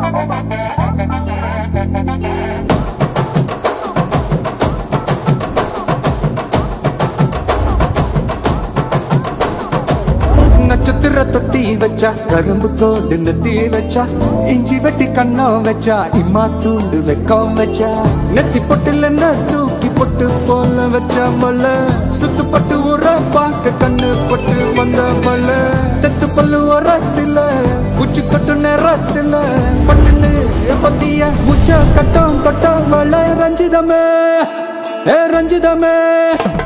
நட்சத்திர தொட்டி வச்சா கரும்பு கோடு நெத்தி வச்சா இஞ்சி வெட்டி கண்ணம் வச்சா இம்மா தூண்டு வெக்கம் வச்சா நெத்தி பொட்டுல என்ன தூக்கி பொட்டு போல வச்சா மல்ல சுத்து பட்டு உர பார்க்க கண்ணு பொட்டு வந்த மல்ல தெத்து பல்லு உரத்துல உச்சி கொட்டு நேரத்துல பட்டுன்னு பத்திய உச்ச கட்டம் கட்டம் வள ரஞ்சிதமே ஏ ரஞ்சிதமே